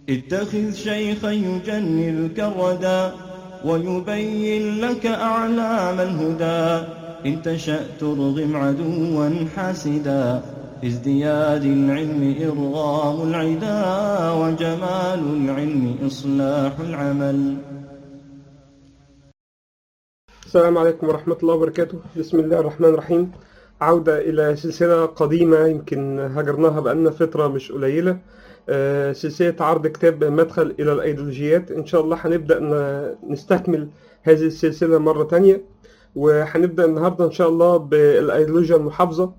اتخذ شيخا يجنلك الردى ويبين لك أعلام الهدى إن تشأ ترغم عدوا حاسدا في ازدياد العلم إرغام العدا وجمال العلم إصلاح العمل السلام عليكم ورحمة الله وبركاته بسم الله الرحمن الرحيم عودة إلى سلسلة قديمة يمكن هجرناها بقالنا فترة مش قليلة آه، سلسلة عرض كتاب مدخل إلى الأيديولوجيات إن شاء الله هنبدأ ن- نستكمل هذه السلسلة مرة تانية وهنبدأ النهاردة إن شاء الله بالأيديولوجيا المحافظة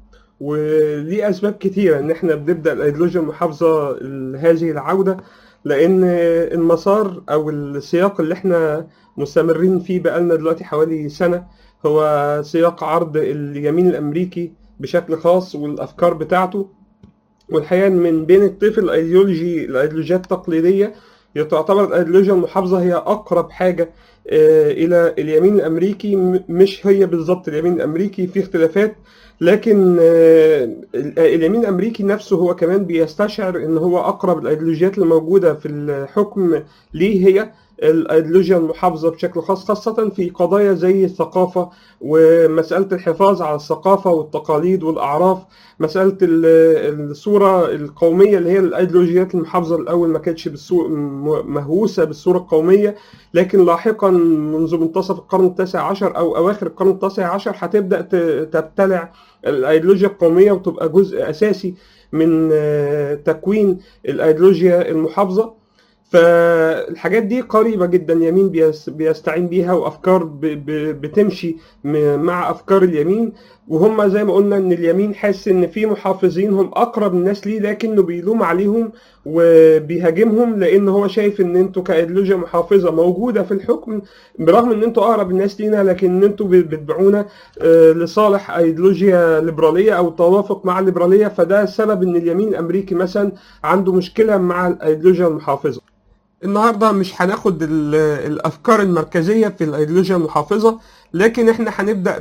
وليه أسباب كتيرة إن إحنا بنبدأ الأيديولوجيا المحافظة ال- هذه العودة لأن المسار أو السياق اللي إحنا مستمرين فيه بقالنا دلوقتي حوالي سنة هو سياق عرض اليمين الأمريكي بشكل خاص والأفكار بتاعته والحقيقة من بين الطيف الأيديولوجي الأيديولوجيات التقليدية هي تعتبر الأيديولوجيا المحافظة هي أقرب حاجة آه، إلى اليمين الأمريكي م- مش هي بالظبط اليمين الأمريكي في اختلافات لكن آه، ال- اليمين الأمريكي نفسه هو كمان بيستشعر إن هو أقرب الأيديولوجيات الموجودة في الحكم ليه هي الأيديولوجيا المحافظة بشكل خاص خاصة في قضايا زي الثقافة ومسألة الحفاظ على الثقافة والتقاليد والأعراف مسألة ال- الصورة القومية اللي هي الأيديولوجيات المحافظة الأول ما كانتش بالصورة مهووسة بالصورة القومية لكن لاحقا منذ منتصف القرن التاسع عشر أو أواخر القرن التاسع عشر هتبدأ ت- تبتلع الأيديولوجيا القومية وتبقى جزء أساسي من آه، تكوين الأيديولوجيا المحافظة فالحاجات دي قريبة جدا يمين بيس- بيستعين بيها وأفكار ب- ب- بتمشي م- مع أفكار اليمين وهم زي ما قلنا إن اليمين حاسس إن في محافظين هم أقرب الناس ليه لكنه بيلوم عليهم وبيهاجمهم لأن هو شايف إن أنتوا كأيديولوجيا محافظة موجودة في الحكم برغم إن أنتوا أقرب الناس لينا لكن إن أنتوا بتبيعونا آه، لصالح أيديولوجيا ليبرالية أو توافق مع الليبرالية فده السبب إن اليمين الأمريكي مثلا عنده مشكلة مع الأيديولوجيا المحافظة النهارده مش هناخد ال- الافكار المركزيه في الايديولوجيا المحافظه لكن احنا هنبدا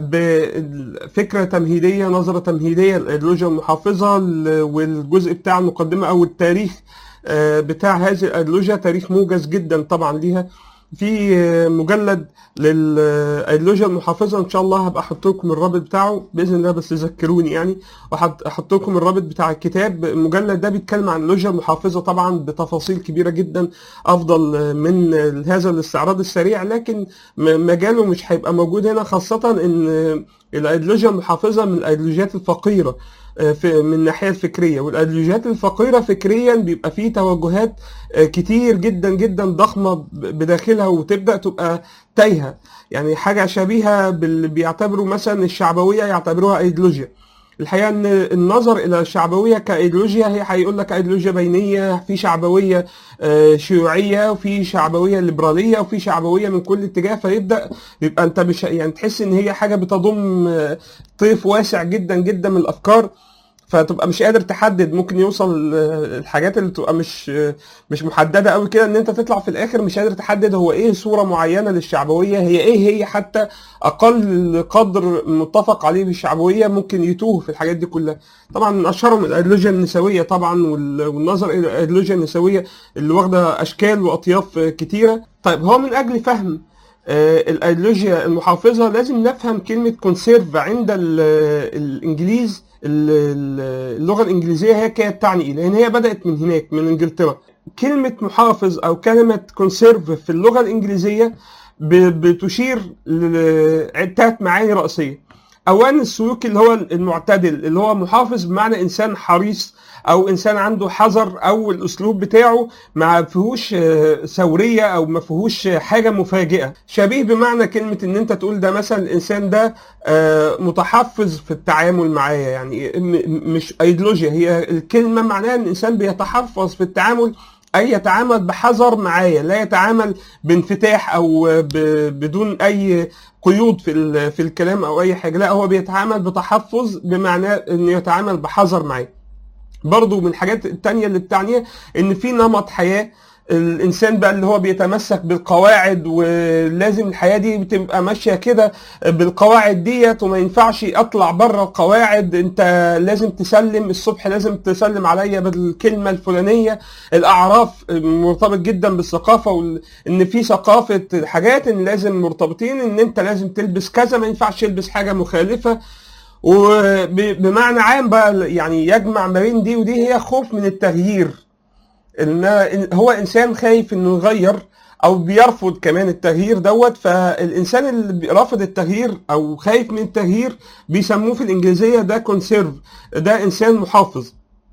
بفكره تمهيديه نظره تمهيديه للايديولوجيا المحافظه ال- والجزء بتاع المقدمه او التاريخ آه، بتاع هذه الايديولوجيا تاريخ موجز جدا طبعا ليها في آه، مجلد للايديولوجيا المحافظه ان شاء الله هبقى احط لكم الرابط بتاعه باذن الله بس ذكروني يعني واحط لكم الرابط بتاع الكتاب المجلد ده بيتكلم عن الايديولوجيا المحافظه طبعا بتفاصيل كبيره جدا افضل من هذا الاستعراض السريع لكن م- مجاله مش هيبقى موجود هنا خاصه ان الايديولوجيا المحافظه من الايديولوجيات الفقيره آه، في من الناحيه الفكريه والايديولوجيات الفقيره فكريا بيبقى فيه توجهات آه، كتير جدا جدا ضخمه ب- بداخلها وتبدا تبقى تايهه يعني حاجه شبيهه باللي بيعتبروا مثلا الشعبويه يعتبروها ايديولوجيا الحقيقه ان النظر الى الشعبويه كايديولوجيا هي هيقول لك ايديولوجيا بينيه في شعبويه آه، شيوعيه وفي شعبويه ليبراليه وفي شعبويه من كل اتجاه فيبدا يبقى انت مش يعني تحس ان هي حاجه بتضم آه، طيف واسع جدا جدا من الافكار فتبقى مش قادر تحدد ممكن يوصل آه، الحاجات اللي تبقى مش آه، مش محدده قوي كده ان انت تطلع في الاخر مش قادر تحدد هو ايه صوره معينه للشعبويه هي ايه هي حتى اقل قدر متفق عليه بالشعبويه ممكن يتوه في الحاجات دي كلها طبعا من اشهرهم الايديولوجيا النسويه طبعا وال- والنظر الى الايديولوجيا النسويه اللي واخده اشكال واطياف آه، كتيره طيب هو من اجل فهم آه، الايديولوجيا المحافظه لازم نفهم كلمه كونسيرف عند ال- الانجليز ال- ال- اللغه الانجليزيه هي كانت تعني ايه لان هي بدات من هناك من انجلترا كلمه محافظ او كلمه كونسيرف في اللغه الانجليزيه ب- بتشير لثلاث معاني رئيسيه اولا السلوك اللي هو المعتدل اللي هو محافظ بمعنى انسان حريص او انسان عنده حذر او الاسلوب بتاعه ما فيهوش آه، ثوريه او ما فيهوش حاجه مفاجئه شبيه بمعنى كلمه ان انت تقول ده مثلا الانسان ده آه، متحفظ في التعامل معايا يعني م- مش ايديولوجيا هي الكلمه معناها ان الانسان بيتحفظ في التعامل اي يتعامل بحذر معايا لا يتعامل بانفتاح او ب- بدون اي قيود في ال- في الكلام او اي حاجه لا هو بيتعامل بتحفظ بمعنى انه يتعامل بحذر معايا برضو من الحاجات التانية اللي بتعنيها ان في نمط حياة الانسان بقى اللي هو بيتمسك بالقواعد ولازم الحياه دي بتبقى ماشيه كده بالقواعد ديت وما ينفعش اطلع بره القواعد انت لازم تسلم الصبح لازم تسلم عليا بالكلمه الفلانيه الاعراف مرتبط جدا بالثقافه وان في ثقافه حاجات ان لازم مرتبطين ان انت لازم تلبس كذا ما ينفعش تلبس حاجه مخالفه وبمعنى عام بقى يعني يجمع ما بين دي ودي هي خوف من التغيير ان هو انسان خايف انه يغير او بيرفض كمان التغيير دوت فالانسان اللي رافض التغيير او خايف من التغيير بيسموه في الانجليزيه ده كونسيرف ده انسان محافظ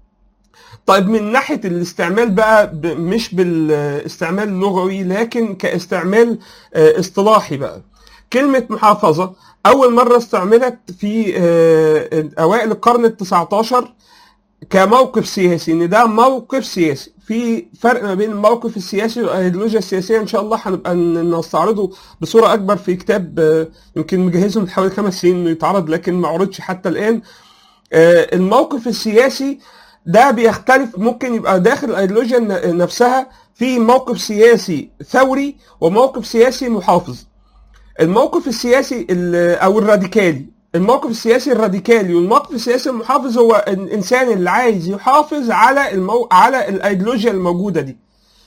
طيب من ناحيه الاستعمال بقى مش بالاستعمال اللغوي لكن كاستعمال اصطلاحي بقى كلمه محافظه اول مره استعملت في اوائل القرن ال 19 كموقف سياسي ان ده موقف سياسي في فرق ما بين الموقف السياسي والايديولوجيا السياسيه ان شاء الله هنبقى نستعرضه بصوره اكبر في كتاب يمكن مجهزه من حوالي خمس سنين انه يتعرض لكن ما عرضش حتى الان الموقف السياسي ده بيختلف ممكن يبقى داخل الايديولوجيا نفسها في موقف سياسي ثوري وموقف سياسي محافظ الموقف السياسي او الراديكالي الموقف السياسي الراديكالي والموقف السياسي المحافظ هو الانسان اللي عايز يحافظ على المو... على الايديولوجيا الموجوده دي.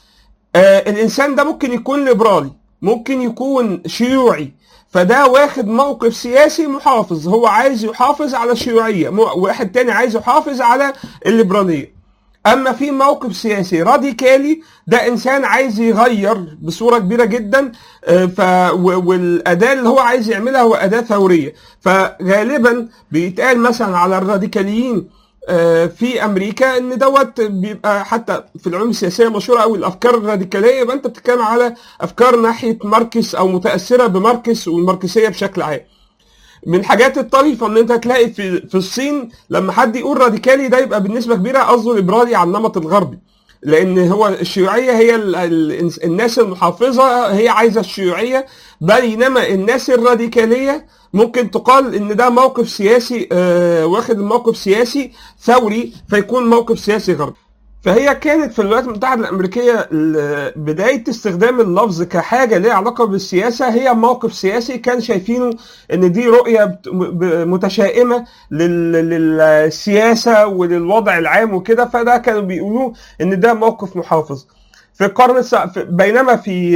آه الانسان ده ممكن يكون ليبرالي، ممكن يكون شيوعي، فده واخد موقف سياسي محافظ، هو عايز يحافظ على الشيوعيه، واحد تاني عايز يحافظ على الليبراليه. اما في موقف سياسي راديكالي ده انسان عايز يغير بصوره كبيره جدا ف والاداه اللي هو عايز يعملها هو اداه ثوريه فغالبا بيتقال مثلا على الراديكاليين في امريكا ان دوت بيبقى حتى في العلوم السياسيه مشهوره قوي الافكار الراديكاليه يبقى انت بتتكلم على افكار ناحيه ماركس او متاثره بماركس والماركسيه بشكل عام من الحاجات الطريفه ان انت تلاقي في في الصين لما حد يقول راديكالي ده يبقى بالنسبه كبيره قصده ليبرالي على النمط الغربي لان هو الشيوعيه هي ال ال الناس المحافظه هي عايزه الشيوعيه بينما الناس الراديكاليه ممكن تقال ان ده موقف سياسي آه واخد الموقف سياسي ثوري فيكون موقف سياسي غربي فهي كانت في الولايات المتحدة الأمريكية بداية استخدام اللفظ كحاجة ليها علاقة بالسياسة هي موقف سياسي كان شايفينه إن دي رؤية متشائمة للسياسة وللوضع العام وكده فده كانوا بيقولوا إن ده موقف محافظ. في القرن بينما في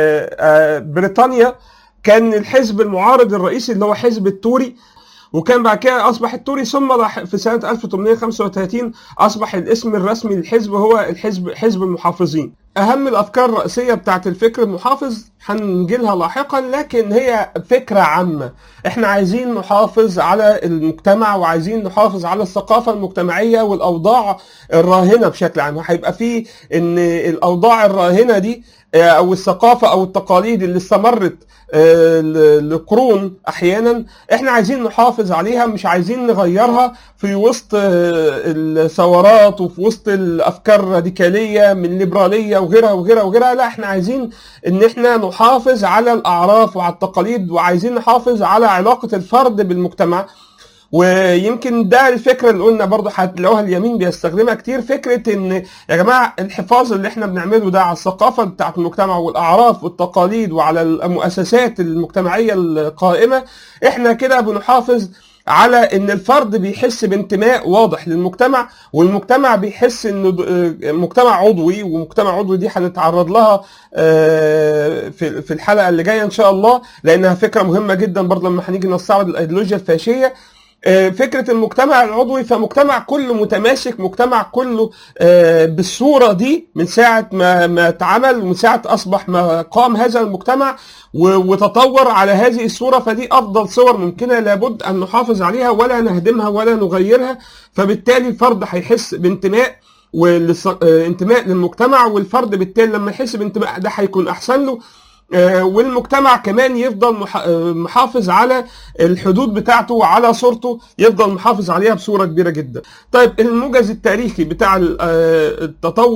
بريطانيا كان الحزب المعارض الرئيسي اللي هو حزب التوري وكان بعد كده اصبح التوري ثم في سنه 1835 اصبح الاسم الرسمي للحزب هو الحزب حزب المحافظين. اهم الافكار الرئيسيه بتاعت الفكر المحافظ هنجي لها لاحقا لكن هي فكره عامه، احنا عايزين نحافظ على المجتمع وعايزين نحافظ على الثقافه المجتمعيه والاوضاع الراهنه بشكل عام، هيبقى في ان الاوضاع الراهنه دي او الثقافه او التقاليد اللي استمرت لقرون احيانا احنا عايزين نحافظ عليها مش عايزين نغيرها في وسط الثورات وفي وسط الافكار الراديكاليه من ليبراليه وغيرها وغيرها وغيرها لا احنا عايزين ان احنا نحافظ على الاعراف وعلى التقاليد وعايزين نحافظ على علاقه الفرد بالمجتمع ويمكن ده الفكره اللي قلنا برضه هتلاقوها اليمين بيستخدمها كتير فكره ان يا جماعه الحفاظ اللي احنا بنعمله ده على الثقافه بتاعت المجتمع والاعراف والتقاليد وعلى المؤسسات المجتمعيه القائمه احنا كده بنحافظ على ان الفرد بيحس بانتماء واضح للمجتمع والمجتمع بيحس انه مجتمع عضوي ومجتمع عضوي دي هنتعرض لها في في الحلقه اللي جايه ان شاء الله لانها فكره مهمه جدا برضه لما هنيجي نستعرض الايديولوجيا الفاشيه فكرة المجتمع العضوي فمجتمع كله متماسك مجتمع كله بالصورة دي من ساعة ما ما اتعمل ومن ساعة أصبح ما قام هذا المجتمع وتطور على هذه الصورة فدي أفضل صور ممكنة لابد أن نحافظ عليها ولا نهدمها ولا نغيرها فبالتالي الفرد هيحس بانتماء والانتماء للمجتمع والفرد بالتالي لما يحس بانتماء ده هيكون أحسن له والمجتمع كمان يفضل محافظ على الحدود بتاعته وعلى صورته يفضل محافظ عليها بصورة كبيرة جدا طيب الموجز التاريخي بتاع التطور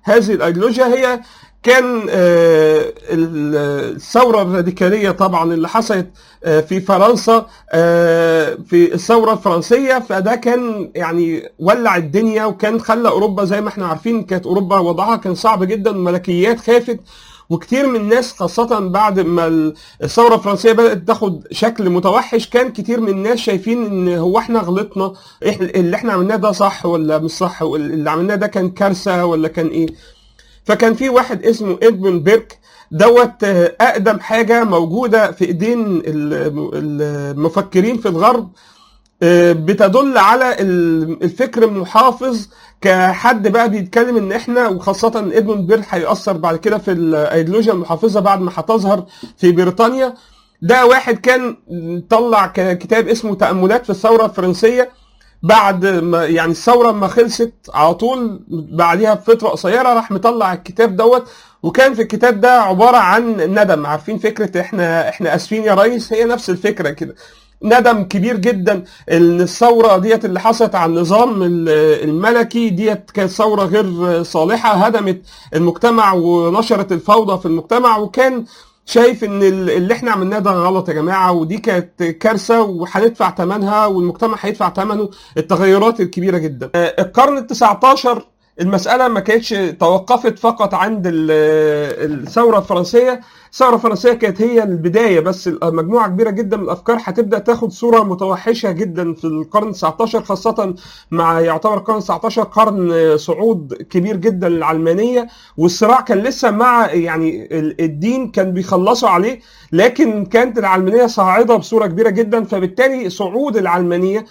هذه الايديولوجيا هي كان آه، ال- الثوره الراديكاليه طبعا اللي حصلت آه، في فرنسا آه، في الثوره الفرنسيه فده كان يعني ولع الدنيا وكان خلى اوروبا زي ما احنا عارفين كانت اوروبا وضعها كان صعب جدا الملكيات خافت وكتير من الناس خاصة بعد ما الثورة الفرنسية بدأت تاخد شكل متوحش كان كتير من الناس شايفين ان هو احنا غلطنا إح- اللي احنا عملناه ده صح ولا مش صح اللي عملناه ده كان كارثة ولا كان ايه فكان في واحد اسمه ادمون بيرك دوت آه، اقدم حاجه موجوده في ايدين ال- المفكرين في الغرب آه، بتدل على ال- الفكر المحافظ كحد بقى بيتكلم ان احنا وخاصه ادمون بيرك هيأثر بعد كده في الايديولوجيا المحافظه بعد ما هتظهر في بريطانيا ده واحد كان طلع ك- كتاب اسمه تأملات في الثوره الفرنسيه بعد ما يعني الثوره ما خلصت على طول بعديها بفتره قصيره راح مطلع الكتاب دوت وكان في الكتاب ده عباره عن ندم عارفين فكره احنا احنا اسفين يا ريس هي نفس الفكره كده ندم كبير جدا ان الثوره ديت اللي حصلت على النظام ال- الملكي ديت كانت ثوره غير صالحه هدمت المجتمع ونشرت الفوضى في المجتمع وكان شايف ان ال- اللي احنا عملناه ده غلط يا جماعه ودي كانت كارثه وهندفع ثمنها والمجتمع هيدفع ثمنه التغيرات الكبيره جدا. آه، القرن ال 19 المساله ما كانتش توقفت فقط عند ال- الثوره الفرنسيه، الثوره الفرنسيه كانت هي البدايه بس مجموعه كبيره جدا من الافكار هتبدا تاخد صوره متوحشه جدا في القرن ال 19 خاصه مع يعتبر القرن ال 19 قرن صعود كبير جدا للعلمانيه والصراع كان لسه مع يعني ال- الدين كان بيخلصوا عليه لكن كانت العلمانيه صاعده بصوره كبيره جدا فبالتالي صعود العلمانيه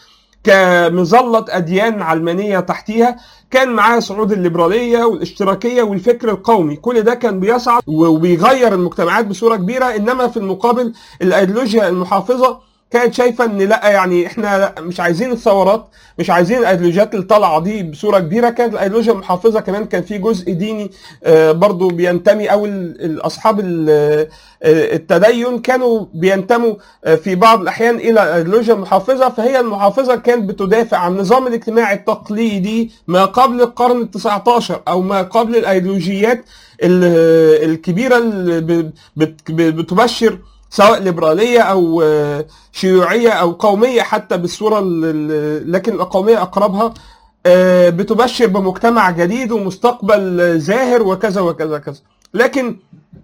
كمظلة أديان علمانية تحتيها كان معاه صعود الليبرالية والاشتراكية والفكر القومي كل ده كان بيصعد وبيغير المجتمعات بصورة كبيرة إنما في المقابل الأيديولوجيا المحافظة كانت شايفه ان لا يعني احنا لا مش عايزين الثورات مش عايزين الايديولوجيات اللي طالعه دي بصوره كبيره كانت الايديولوجيا المحافظه كمان كان في جزء ديني آه، برضو بينتمي او ال- ال- اصحاب ال- آه، التدين كانوا بينتموا آه، في بعض الاحيان الى الايديولوجيا المحافظه فهي المحافظه كانت بتدافع عن النظام الاجتماعي التقليدي ما قبل القرن ال 19 او ما قبل الايديولوجيات ال- الكبيره اللي ب- بت- بتبشر سواء ليبراليه او آه، شيوعيه او قوميه حتى بالصوره ال- ال- لكن القوميه اقربها آه، بتبشر بمجتمع جديد ومستقبل زاهر وكذا وكذا كذا لكن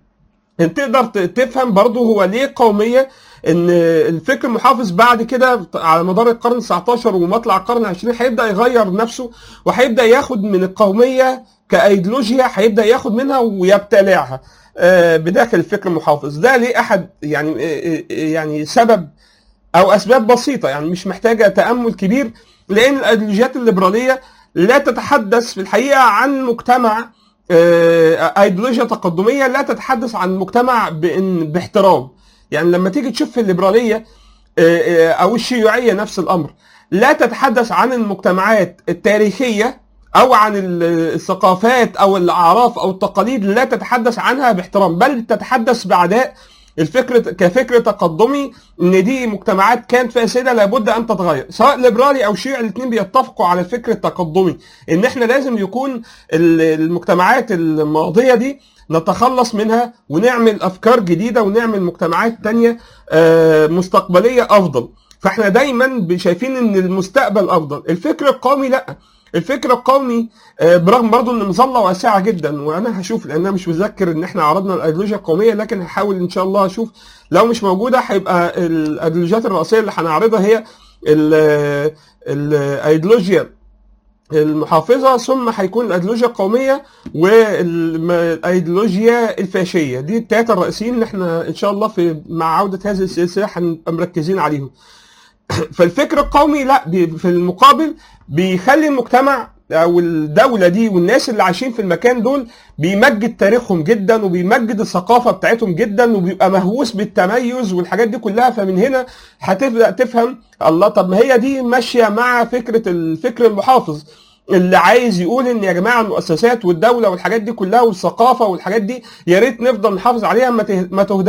انت تقدر ت- تفهم برضه هو ليه قوميه ان الفكر المحافظ بعد كده على مدار القرن 19 ومطلع القرن 20 هيبدا يغير نفسه وهيبدا ياخد من القوميه كايديولوجيا هيبدا ياخد منها ويبتلعها آه، بداخل الفكر المحافظ ده ليه احد يعني آه، آه، يعني سبب او اسباب بسيطه يعني مش محتاجه تامل كبير لان الايديولوجيات الليبراليه لا تتحدث في الحقيقه عن مجتمع آه، ايديولوجيا تقدميه لا تتحدث عن مجتمع بإن باحترام يعني لما تيجي تشوف في الليبراليه آه، آه، او الشيوعيه نفس الامر لا تتحدث عن المجتمعات التاريخيه او عن ال- الثقافات او الاعراف او التقاليد لا تتحدث عنها باحترام بل تتحدث بعداء الفكر كفكر تقدمي ان دي مجتمعات كانت فاسده لابد ان تتغير سواء ليبرالي او شيعي الاثنين بيتفقوا على الفكر التقدمي ان احنا لازم يكون ال- المجتمعات الماضيه دي نتخلص منها ونعمل افكار جديده ونعمل مجتمعات تانية آه، مستقبليه افضل فاحنا دايما شايفين ان المستقبل افضل الفكر القومي لا الفكر القومي آه، برغم برضه ان مظله واسعه جدا وانا هشوف لان انا مش متذكر ان احنا عرضنا الايديولوجيا القوميه لكن هحاول ان شاء الله اشوف لو مش موجوده هيبقى الايديولوجيات الرئيسيه اللي هنعرضها هي ال- الايديولوجيا المحافظه ثم هيكون الايديولوجيا القوميه والايديولوجيا الفاشيه دي الثلاثه الرئيسيين اللي احنا ان شاء الله في مع عوده هذه السلسله هنبقى مركزين عليهم فالفكر القومي لا بي- في المقابل بيخلي المجتمع او الدوله دي والناس اللي عايشين في المكان دول بيمجد تاريخهم جدا وبيمجد الثقافه بتاعتهم جدا وبيبقى مهووس بالتميز والحاجات دي كلها فمن هنا هتبدا تفهم الله طب ما هي دي ماشيه مع فكره الفكر المحافظ اللي عايز يقول ان يا جماعه المؤسسات والدوله والحاجات دي كلها والثقافه والحاجات دي يا ريت نفضل نحافظ عليها ما ته- ما تهدمش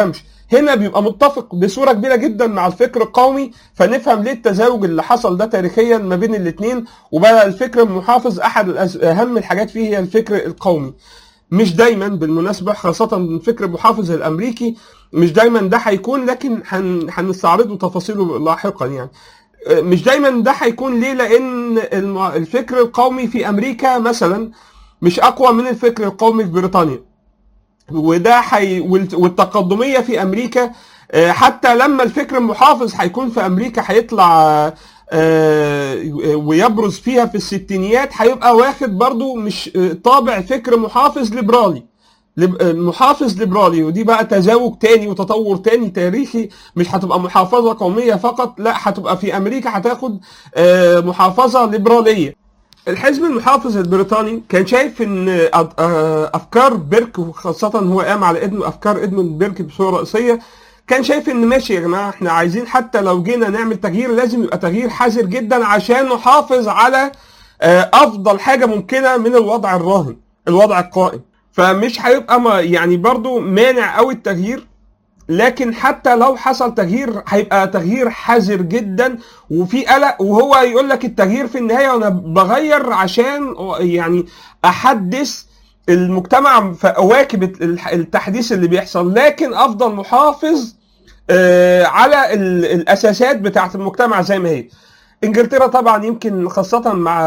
هنا بيبقى متفق بصوره كبيره جدا مع الفكر القومي فنفهم ليه التزاوج اللي حصل ده تاريخيا ما بين الاثنين وبقى الفكر المحافظ احد الأس- اهم الحاجات فيه هي الفكر القومي مش دايما بالمناسبه خاصه الفكر المحافظ الامريكي مش دايما ده هيكون لكن هن- هنستعرضه تفاصيله لاحقا يعني مش دايما ده هيكون ليه لان الم- الفكر القومي في امريكا مثلا مش اقوى من الفكر القومي في بريطانيا وده حي... والت- والتقدميه في امريكا آه، حتى لما الفكر المحافظ هيكون في امريكا هيطلع آه، آه، ويبرز فيها في الستينيات هيبقى واخد برضو مش آه، طابع فكر محافظ ليبرالي ليب- آه، محافظ ليبرالي ودي بقى تزاوج تاني وتطور تاني تاريخي مش هتبقى محافظة قومية فقط لا هتبقى في أمريكا هتاخد آه، محافظة ليبرالية الحزب المحافظ البريطاني كان شايف ان أد- آه، افكار بيرك وخاصه هو قام على ادم افكار ادموند بيرك بصوره رئيسيه كان شايف ان ماشي يا جماعه احنا عايزين حتى لو جينا نعمل تغيير لازم يبقى تغيير حذر جدا عشان نحافظ على آه، افضل حاجه ممكنه من الوضع الراهن الوضع القائم فمش هيبقى ما- يعني برضو مانع قوي التغيير لكن حتى لو حصل تغيير هيبقى تغيير حذر جدا وفي قلق وهو يقول لك التغيير في النهايه وانا بغير عشان يعني احدث المجتمع فاواكب الح- التحديث اللي بيحصل لكن افضل محافظ آه، على ال- الاساسات بتاعه المجتمع زي ما هي انجلترا طبعا يمكن خاصة مع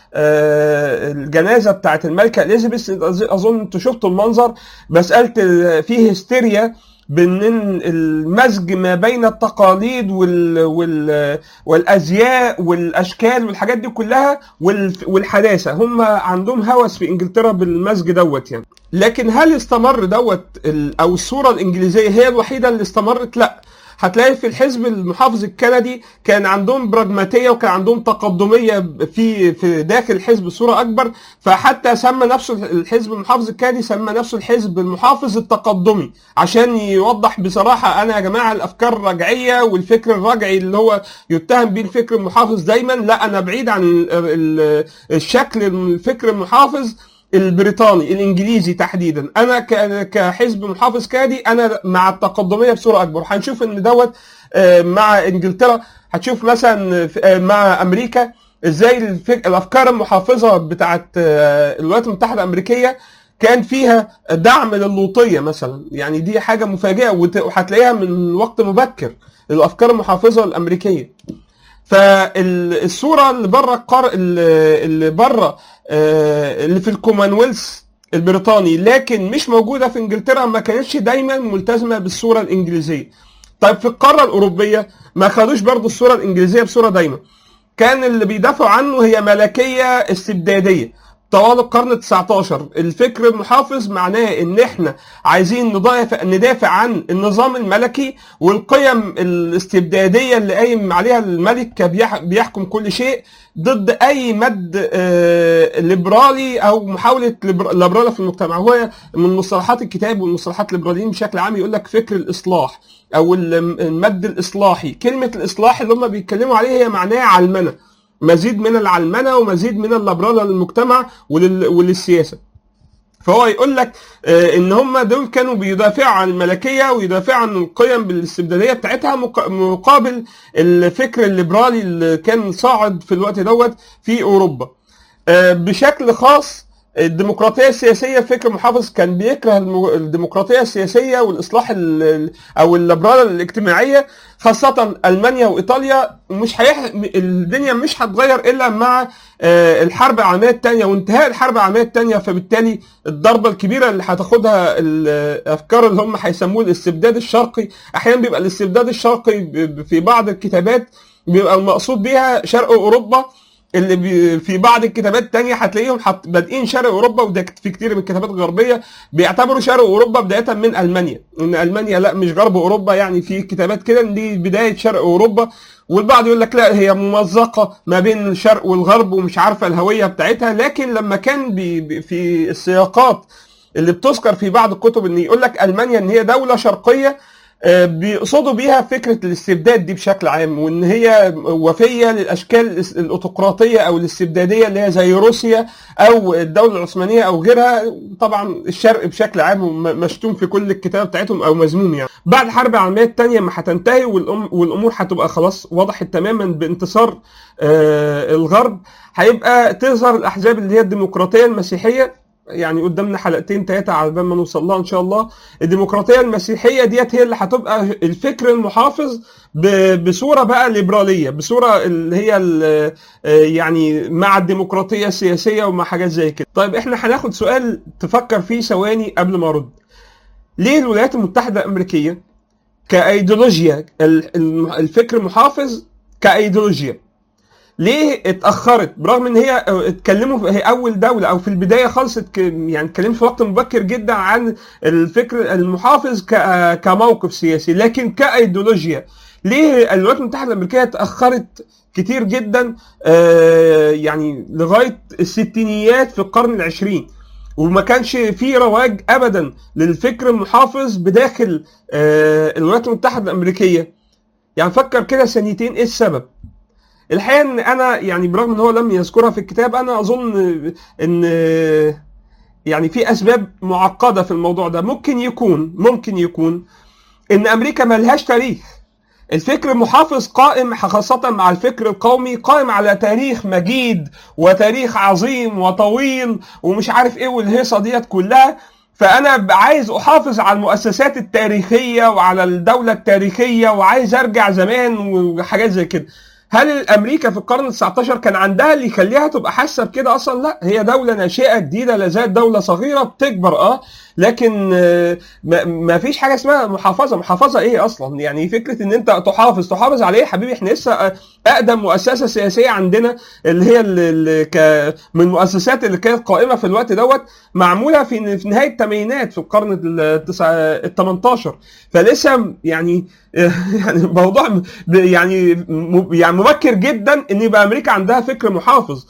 آه، الجنازة بتاعت الملكة اليزابيث اظن انتوا شفتوا المنظر مسألة ال- فيه هستيريا بين المزج ما بين التقاليد وال وال والازياء والاشكال والحاجات دي كلها وال- والحداثه هم عندهم هوس في انجلترا بالمزج دوت يعني لكن هل استمر دوت ال- او الصوره الانجليزيه هي الوحيده اللي استمرت لا هتلاقي في الحزب المحافظ الكندي كان عندهم براجماتيه وكان عندهم تقدميه في في داخل الحزب بصوره اكبر فحتى سمى نفسه الحزب المحافظ الكندي سمى نفسه الحزب المحافظ التقدمي عشان يوضح بصراحه انا يا جماعه الافكار الرجعيه والفكر الرجعي اللي هو يتهم بيه الفكر المحافظ دايما لا انا بعيد عن ال- ال- الشكل الفكر المحافظ البريطاني الانجليزي تحديدا انا ك- كحزب محافظ كادي انا مع التقدميه بصوره اكبر هنشوف ان دوت آه، مع انجلترا هتشوف مثلا في- آه، مع امريكا ازاي الفك... الافكار المحافظه بتاعت آه، الولايات المتحده الامريكيه كان فيها دعم للوطيه مثلا يعني دي حاجه مفاجئه وت- وهتلاقيها من وقت مبكر الافكار المحافظه الامريكيه فالصوره اللي بره القار اللي اللي بره آه، اللي في الكومنولث البريطاني لكن مش موجوده في انجلترا ما كانتش دايما ملتزمه بالصوره الانجليزيه طيب في القاره الاوروبيه ما خدوش برضو الصوره الانجليزيه بصوره دايما كان اللي بيدافعوا عنه هي ملكيه استبداديه طوال القرن ال19 الفكر المحافظ معناه ان احنا عايزين ندافع ندافع عن النظام الملكي والقيم الاستبداديه اللي قايم عليها الملك بيح- بيحكم كل شيء ضد اي مد آه، ليبرالي او محاوله ليبر- ليبراليه في المجتمع هو من مصطلحات الكتاب والمصطلحات الليبراليين بشكل عام يقول لك فكر الاصلاح او ال- المد الاصلاحي كلمه الاصلاح اللي هم بيتكلموا عليه هي معناها علمنه مزيد من العلمنه ومزيد من الليبراليه للمجتمع ولل... وللسياسه فهو يقول لك آه، ان هم دول كانوا بيدافعوا عن الملكيه ويدافعوا عن القيم الاستبداديه بتاعتها مق- مقابل الفكر الليبرالي اللي كان صاعد في الوقت دوت في اوروبا آه، بشكل خاص الديمقراطيه السياسيه فكر محافظ كان بيكره الم- الديمقراطيه السياسيه والاصلاح ال- ال- او الليبراليه الاجتماعيه خاصه المانيا وايطاليا مش هيح... الدنيا مش هتتغير الا مع آه، الحرب العالميه الثانيه وانتهاء الحرب العالميه الثانيه فبالتالي الضربه الكبيره اللي هتاخدها الافكار اللي هم هيسموه الاستبداد الشرقي احيانا بيبقى الاستبداد الشرقي ب- ب- في بعض الكتابات بيبقى المقصود بيها شرق اوروبا اللي بي في بعض الكتابات التانية هتلاقيهم حط بادئين شرق اوروبا وده في كتير من الكتابات الغربيه بيعتبروا شرق اوروبا بدايه من المانيا ان المانيا لا مش غرب اوروبا يعني في كتابات كده ان دي بدايه شرق اوروبا والبعض يقول لك لا هي ممزقه ما بين الشرق والغرب ومش عارفه الهويه بتاعتها لكن لما كان بي بي- في السياقات اللي بتذكر في بعض الكتب ان يقول لك المانيا ان هي دوله شرقيه آه، بيقصدوا بيها فكره الاستبداد دي بشكل عام وان هي وفيه للاشكال الاوتقراطيه او الاستبداديه اللي هي زي روسيا او الدوله العثمانيه او غيرها طبعا الشرق بشكل عام م- مشتوم في كل الكتابه بتاعتهم او مذموم يعني بعد الحرب العالميه الثانيه ما هتنتهي والأم والامور هتبقى خلاص وضحت تماما بانتصار آه، الغرب هيبقى تظهر الاحزاب اللي هي الديمقراطيه المسيحيه يعني قدامنا حلقتين ثلاثه على بال ما نوصل لها ان شاء الله الديمقراطيه المسيحيه ديت هي اللي هتبقى الفكر المحافظ ب- بصوره بقى ليبراليه بصوره اللي هي ال- آه، يعني مع الديمقراطيه السياسيه ومع حاجات زي كده طيب احنا هناخد سؤال تفكر فيه ثواني قبل ما ارد ليه الولايات المتحده الامريكيه كايديولوجيا ال- الم- الفكر المحافظ كايديولوجيا ليه اتاخرت برغم ان هي اتكلموا في- هي اول دوله او في البدايه خالص اتك- يعني اتكلمت في وقت مبكر جدا عن الفكر المحافظ ك- كموقف سياسي لكن كايديولوجيا ليه الولايات المتحده الامريكيه اتاخرت كتير جدا آه، يعني لغايه الستينيات في القرن العشرين وما كانش في رواج ابدا للفكر المحافظ بداخل آه، الولايات المتحده الامريكيه يعني فكر كده ثانيتين ايه السبب الحقيقه ان انا يعني برغم ان هو لم يذكرها في الكتاب انا اظن ان يعني في اسباب معقده في الموضوع ده ممكن يكون ممكن يكون ان امريكا ملهاش تاريخ الفكر المحافظ قائم خاصة مع الفكر القومي قائم على تاريخ مجيد وتاريخ عظيم وطويل ومش عارف ايه والهيصة ديت كلها فأنا ب- عايز أحافظ على المؤسسات التاريخية وعلى الدولة التاريخية وعايز أرجع زمان وحاجات زي كده هل امريكا في القرن ال 19 كان عندها اللي يخليها تبقى حاسه بكده اصلا لا هي دوله ناشئه جديده لا زالت دوله صغيره بتكبر اه لكن آه، ما ما فيش حاجه اسمها محافظه محافظه ايه اصلا يعني فكره ان انت تحافظ تحافظ على ايه يا حبيبي احنا لسه آه، اقدم مؤسسه سياسيه عندنا اللي هي اللي اللي ك من المؤسسات اللي كانت قائمه في الوقت دوت معموله في في نهايه الثمانينات في القرن ال 18 فلسه يعني يعني موضوع م- يعني م- يعني مبكر جدا ان يبقى امريكا عندها فكر محافظ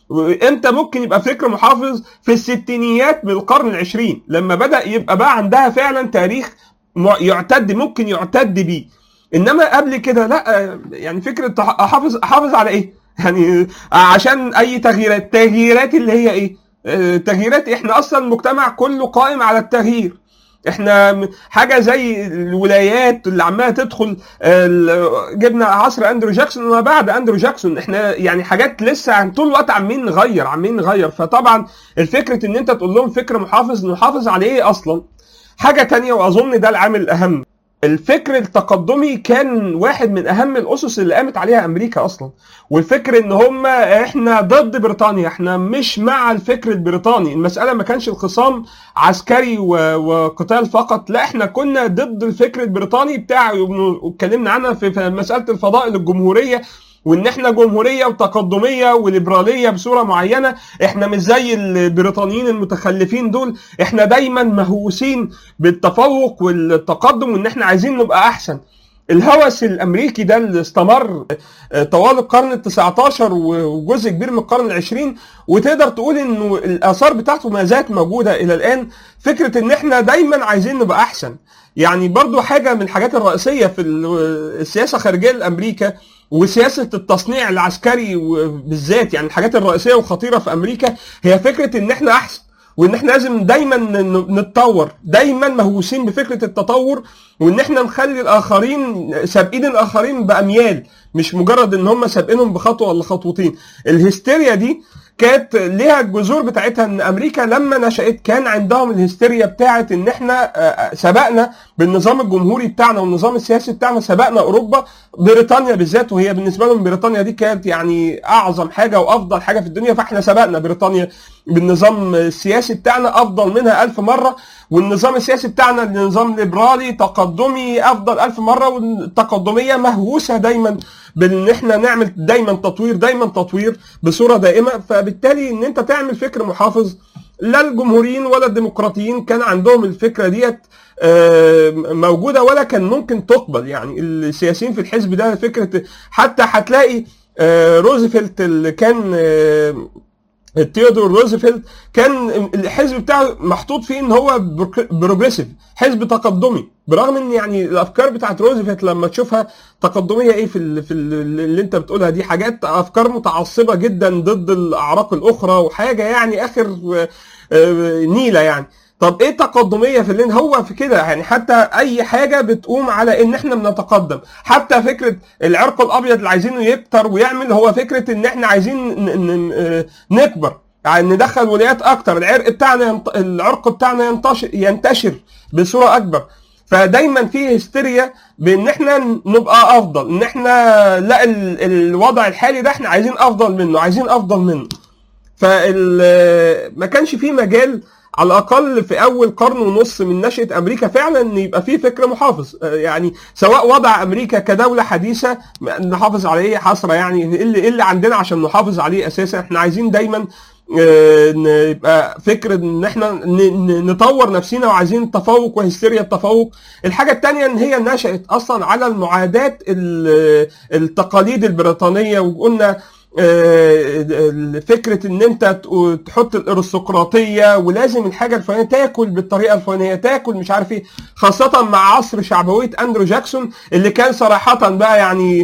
امتى ممكن يبقى فكر محافظ في الستينيات من القرن العشرين لما بدا يبقى بقى عندها فعلا تاريخ مع- يعتد ممكن يعتد بيه انما قبل كده لا يعني فكره احافظ احافظ على ايه يعني عشان اي تغييرات تغييرات اللي هي ايه آه، تغييرات احنا اصلا المجتمع كله قائم على التغيير احنا م- حاجه زي الولايات اللي عماله تدخل آه، ال- جبنا عصر اندرو جاكسون وما بعد اندرو جاكسون احنا يعني حاجات لسه عن طول الوقت عمالين نغير عمالين نغير فطبعا الفكره ان انت تقول لهم فكر محافظ نحافظ على ايه اصلا حاجه تانية واظن ده العامل الاهم الفكر التقدمي كان واحد من اهم الاسس اللي قامت عليها امريكا اصلا والفكر ان هم احنا ضد بريطانيا احنا مش مع الفكر البريطاني المساله ما كانش الخصام عسكري و- وقتال فقط لا احنا كنا ضد الفكر البريطاني بتاع واتكلمنا عنها في في مساله الفضائل الجمهوريه وان احنا جمهوريه وتقدميه وليبراليه بصوره معينه احنا مش زي البريطانيين المتخلفين دول احنا دايما مهووسين بالتفوق والتقدم وان احنا عايزين نبقى احسن الهوس الامريكي ده اللي استمر آه، طوال القرن ال 19 وجزء كبير من القرن العشرين وتقدر تقول انه الاثار بتاعته ما زالت موجوده الى الان فكره ان احنا دايما عايزين نبقى احسن يعني برضو حاجه من الحاجات الرئيسيه في ال- السياسه الخارجيه لامريكا وسياسه التصنيع العسكري بالذات يعني الحاجات الرئيسيه والخطيره في امريكا هي فكره ان احنا احسن وان احنا لازم دايما ن- نتطور دايما مهووسين بفكره التطور وان احنا نخلي الاخرين سابقين الاخرين باميال مش مجرد ان هم سابقينهم بخطوه ولا خطوتين الهستيريا دي كانت ليها الجذور بتاعتها ان امريكا لما نشات كان عندهم الهستيريا بتاعت ان احنا آه، آه، سبقنا بالنظام الجمهوري بتاعنا والنظام السياسي بتاعنا سبقنا اوروبا بريطانيا بالذات وهي بالنسبه لهم بريطانيا دي كانت يعني اعظم حاجه وافضل حاجه في الدنيا فاحنا سبقنا بريطانيا بالنظام السياسي بتاعنا افضل منها ألف مره والنظام السياسي بتاعنا نظام ليبرالي تقدمي افضل ألف مره والتقدميه مهووسه دايما بان احنا نعمل دايما تطوير دايما تطوير بصوره دائمه فبالتالي ان انت تعمل فكر محافظ لا الجمهوريين ولا الديمقراطيين كان عندهم الفكره ديت آه، موجوده ولا كان ممكن تقبل يعني السياسيين في الحزب ده فكره حتى هتلاقي آه، روزفلت اللي كان آه، تيودور روزفلت كان الحزب بتاعه محطوط فيه ان هو بروجريسيف حزب تقدمي برغم ان يعني الافكار بتاعت روزفلت لما تشوفها تقدميه ايه في ال في ال اللي انت بتقولها دي حاجات افكار متعصبه جدا ضد الاعراق الاخرى وحاجه يعني اخر نيله يعني طب ايه تقدميه في اللي هو في كده يعني حتى اي حاجه بتقوم على ان احنا بنتقدم حتى فكره العرق الابيض اللي عايزينه يكتر ويعمل هو فكره ان احنا عايزين نكبر يعني ندخل ولايات اكتر العرق بتاعنا ينط... العرق بتاعنا ينتشر ينتشر بصوره اكبر فدايما في هستيريا بان احنا نبقى افضل ان احنا لا ال... الوضع الحالي ده احنا عايزين افضل منه عايزين افضل منه فال ما كانش في مجال على الاقل في اول قرن ونص من نشاه امريكا فعلا ان يبقى في فكر محافظ يعني سواء وضع امريكا كدوله حديثه نحافظ على ايه حسره يعني ايه اللي, إيه اللي عندنا عشان نحافظ عليه اساسا احنا عايزين دايما يبقى فكر ان احنا نطور نفسنا وعايزين التفوق وهستيريا التفوق الحاجه الثانيه ان هي نشات اصلا على المعاداه التقاليد البريطانيه وقلنا فكره ان انت تحط الارستقراطيه ولازم الحاجه الفلانيه تاكل بالطريقه الفلانيه تاكل مش عارف ايه خاصه مع عصر شعبويه اندرو جاكسون اللي كان صراحه بقى يعني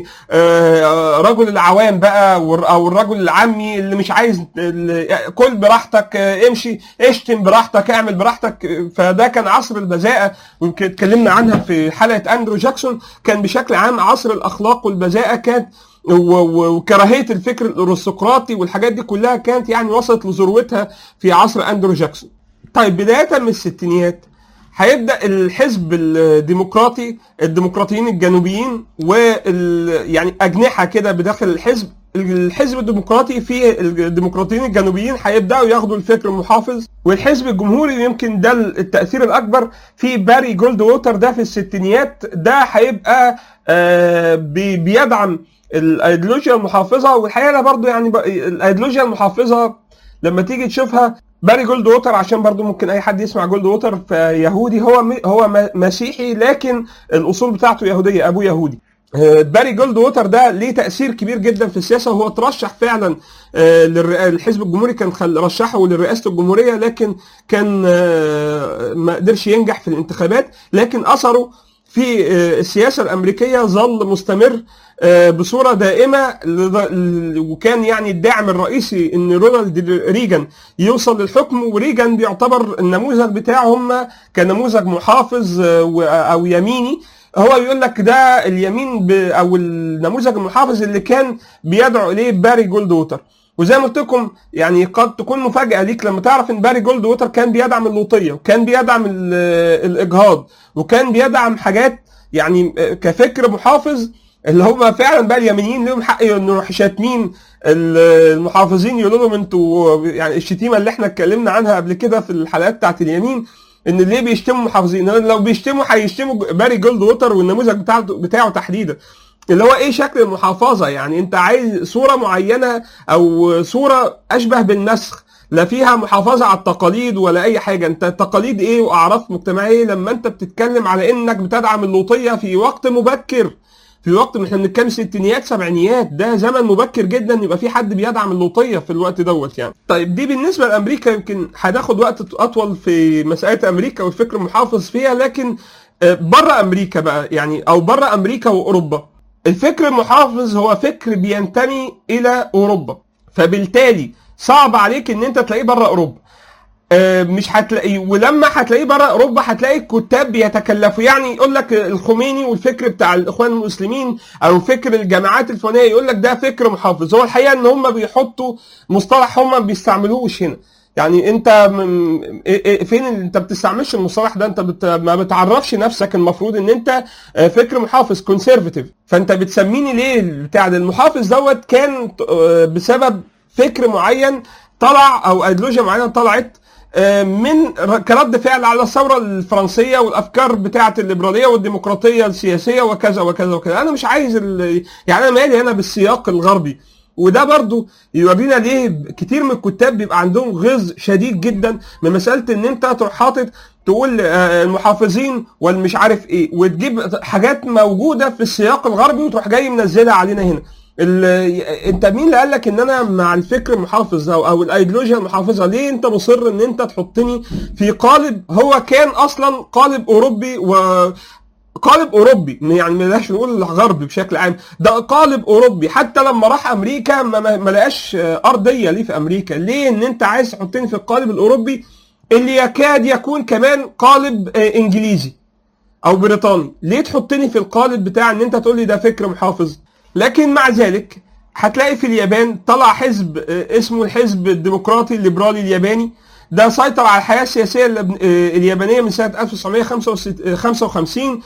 رجل العوام بقى او الرجل العامي اللي مش عايز كل براحتك امشي اشتم براحتك اعمل براحتك فده كان عصر البذاءه ويمكن اتكلمنا عنها في حلقه اندرو جاكسون كان بشكل عام عصر الاخلاق والبذاءه كانت وكراهيه الفكر الارستقراطي والحاجات دي كلها كانت يعني وصلت لذروتها في عصر اندرو جاكسون. طيب بدايه من الستينيات هيبدا الحزب الديمقراطي الديمقراطيين الجنوبيين وال يعني اجنحه كده بداخل الحزب الحزب الديمقراطي في الديمقراطيين الجنوبيين هيبداوا ياخدوا الفكر المحافظ والحزب الجمهوري يمكن ده التاثير الاكبر في باري جولد ووتر ده في الستينيات ده هيبقى آه بيدعم الايديولوجيا المحافظه والحقيقه انا برضو يعني الايديولوجيا المحافظه لما تيجي تشوفها باري جولد ووتر عشان برضو ممكن اي حد يسمع جولد ووتر فيهودي هو هو مسيحي لكن الاصول بتاعته يهوديه ابوه يهودي باري جولد ووتر ده ليه تاثير كبير جدا في السياسه وهو ترشح فعلا الحزب الجمهوري كان رشحه لرئاسه الجمهوريه لكن كان ما قدرش ينجح في الانتخابات لكن اثره في السياسه الامريكيه ظل مستمر بصوره دائمه وكان يعني الداعم الرئيسي ان رونالد ريجان يوصل للحكم وريجان بيعتبر النموذج بتاعهم كنموذج محافظ او يميني هو يقول لك ده اليمين او النموذج المحافظ اللي كان بيدعو اليه باري جولد ووتر وزي ما قلت لكم يعني قد تكون مفاجاه ليك لما تعرف ان باري جولد ووتر كان بيدعم اللوطيه وكان بيدعم الاجهاض وكان بيدعم حاجات يعني كفكر محافظ اللي هم فعلا بقى اليمنيين لهم حق نروح شاتمين المحافظين يقولوا لهم انتوا يعني الشتيمه اللي احنا اتكلمنا عنها قبل كده في الحلقات بتاعت اليمين ان ليه بيشتموا محافظين لو بيشتموا هيشتموا باري جولد ووتر والنموذج بتاعه بتاعه تحديدا اللي هو ايه شكل المحافظه يعني انت عايز صوره معينه او صوره اشبه بالنسخ لا فيها محافظة على التقاليد ولا أي حاجة، أنت التقاليد إيه وأعراف مجتمعية لما أنت بتتكلم على إنك بتدعم اللوطية في وقت مبكر. في وقت احنا بنتكلم ستينيات سبعينيات ده زمن مبكر جدا يبقى في حد بيدعم اللوطيه في الوقت دوت يعني. طيب دي بالنسبه لامريكا يمكن هناخد وقت اطول في مساله امريكا والفكر المحافظ فيها لكن بره امريكا بقى يعني او بره امريكا واوروبا الفكر المحافظ هو فكر بينتمي الى اوروبا فبالتالي صعب عليك ان انت تلاقيه بره اوروبا مش هتلاقيه ولما هتلاقيه بره اوروبا هتلاقي الكتاب بيتكلفوا يعني يقول لك الخميني والفكر بتاع الاخوان المسلمين او فكر الجماعات الفلانيه يقول لك ده فكر محافظ هو الحقيقه ان هم بيحطوا مصطلح هم ما بيستعملوش هنا يعني انت فين انت بتستعملش المصطلح ده انت بت... ما بتعرفش نفسك المفروض ان انت فكر محافظ كونسرفاتيف فانت بتسميني ليه بتاع ده المحافظ دوت كان بسبب فكر معين طلع او ايديولوجيا معينه طلعت من كرد فعل على الثورة الفرنسية والأفكار بتاعة الليبرالية والديمقراطية السياسية وكذا وكذا وكذا أنا مش عايز ال... يعني أنا مالي أنا بالسياق الغربي وده برضو يورينا ليه كتير من الكتاب بيبقى عندهم غيظ شديد جدا من مسألة إن أنت تروح حاطط تقول المحافظين والمش عارف إيه وتجيب حاجات موجودة في السياق الغربي وتروح جاي منزلها علينا هنا ال- انت مين اللي قال لك ان انا مع الفكر المحافظ او او الايديولوجيا المحافظه ليه انت مصر ان انت تحطني في قالب هو كان اصلا قالب اوروبي و قالب اوروبي يعني بلاش نقول غربي بشكل عام ده قالب اوروبي حتى لما راح امريكا ما, ما, ما لقاش ارضيه ليه في امريكا ليه ان انت عايز تحطني في القالب الاوروبي اللي يكاد يكون كمان قالب آه، انجليزي او بريطاني ليه تحطني في القالب بتاع ان انت تقول لي ده فكر محافظ لكن مع ذلك هتلاقي في اليابان طلع حزب آه، اسمه الحزب الديمقراطي الليبرالي الياباني ده سيطر على الحياه السياسيه اللب- آه، اليابانيه من سنه 1955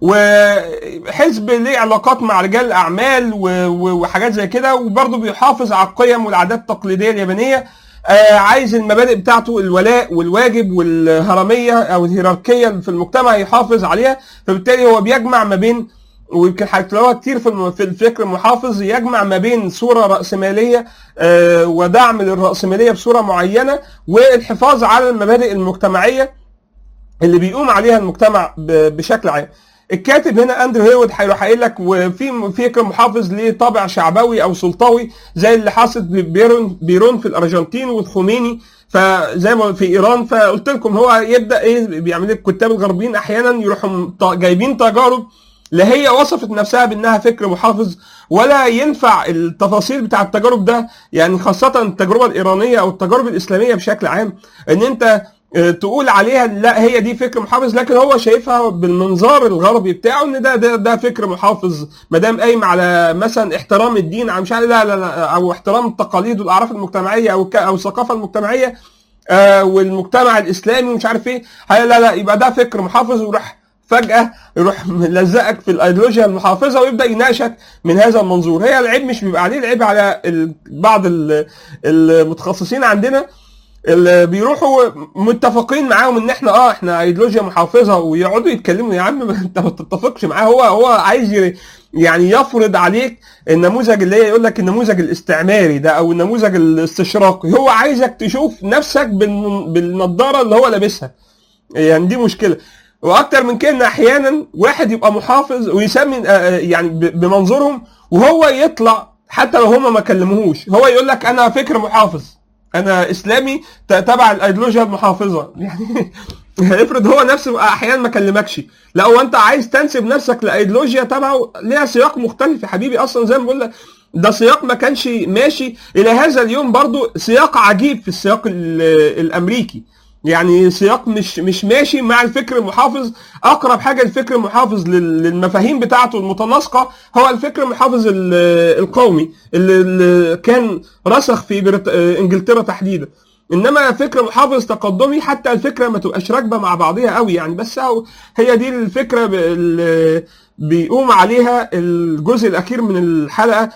وحزب ليه علاقات مع رجال الاعمال و- و- وحاجات زي كده وبرضه بيحافظ على القيم والعادات التقليديه اليابانيه آه، عايز المبادئ بتاعته الولاء والواجب والهرميه او الهيراركيه في المجتمع يحافظ عليها فبالتالي هو بيجمع ما بين ويمكن هتلاقوها كتير في الم- في الفكر المحافظ يجمع ما بين صوره راسماليه آه، ودعم للراسماليه بصوره معينه والحفاظ على المبادئ المجتمعيه اللي بيقوم عليها المجتمع ب- بشكل عام الكاتب هنا اندرو هيود هيروح قايل لك وفي فكر محافظ ليه طابع شعبوي او سلطوي زي اللي حاصل بيرون بيرون في الارجنتين والخميني فزي ما في ايران فقلت لكم هو يبدا ايه بيعمل الكتاب الغربيين احيانا يروحوا ط- جايبين تجارب لا هي وصفت نفسها بانها فكر محافظ ولا ينفع التفاصيل بتاع التجارب ده يعني خاصه التجربه الايرانيه او التجارب الاسلاميه بشكل عام ان انت آه، تقول عليها لا هي دي فكر محافظ لكن هو شايفها بالمنظار الغربي بتاعه ان ده ده ده فكر محافظ ما دام قايم على مثلا احترام الدين او مش عارف لا لا لا او احترام التقاليد والاعراف المجتمعيه او الك- او الثقافه المجتمعيه آه، والمجتمع الاسلامي ومش عارف ايه هي- لا لا يبقى ده فكر محافظ ويروح فجاه يروح ملزقك في الايديولوجيا المحافظه ويبدا يناقشك من هذا المنظور هي العيب مش بيبقى عليه العيب على ال- بعض ال- المتخصصين عندنا اللي بيروحوا متفقين معاهم ان احنا اه احنا ايديولوجيا محافظه ويقعدوا يتكلموا يا عم ما انت ما تتفقش معاه هو هو عايز ي- يعني يفرض عليك النموذج اللي هي يقول لك النموذج الاستعماري ده او النموذج الاستشراقي هو عايزك تشوف نفسك بالن- بالنضاره اللي هو لابسها يعني دي مشكله واكتر من كده ان احيانا واحد يبقى محافظ ويسمي آه، آه، يعني ب- بمنظورهم وهو يطلع حتى لو هم ما كلموهوش هو يقول لك انا فكر محافظ انا اسلامي ت- تبع الايديولوجيا المحافظه يعني افرض هو نفسه احيانا ما كلمكش لا هو انت عايز تنسب نفسك لايديولوجيا تبعه ليها سياق مختلف يا حبيبي اصلا زي ما بقول لك ده سياق ما كانش ماشي الى هذا اليوم برضو سياق عجيب في السياق ال- الامريكي يعني سياق مش مش ماشي مع الفكر المحافظ اقرب حاجه الفكر المحافظ لل- للمفاهيم بتاعته المتناسقه هو الفكر المحافظ ال- القومي اللي, اللي كان رسخ في بريط- انجلترا تحديدا انما فكر محافظ تقدمي حتى الفكره ما تبقاش راكبه مع بعضها قوي يعني بس هو- هي دي الفكره ب- اللي بيقوم عليها الجزء الاخير من الحلقه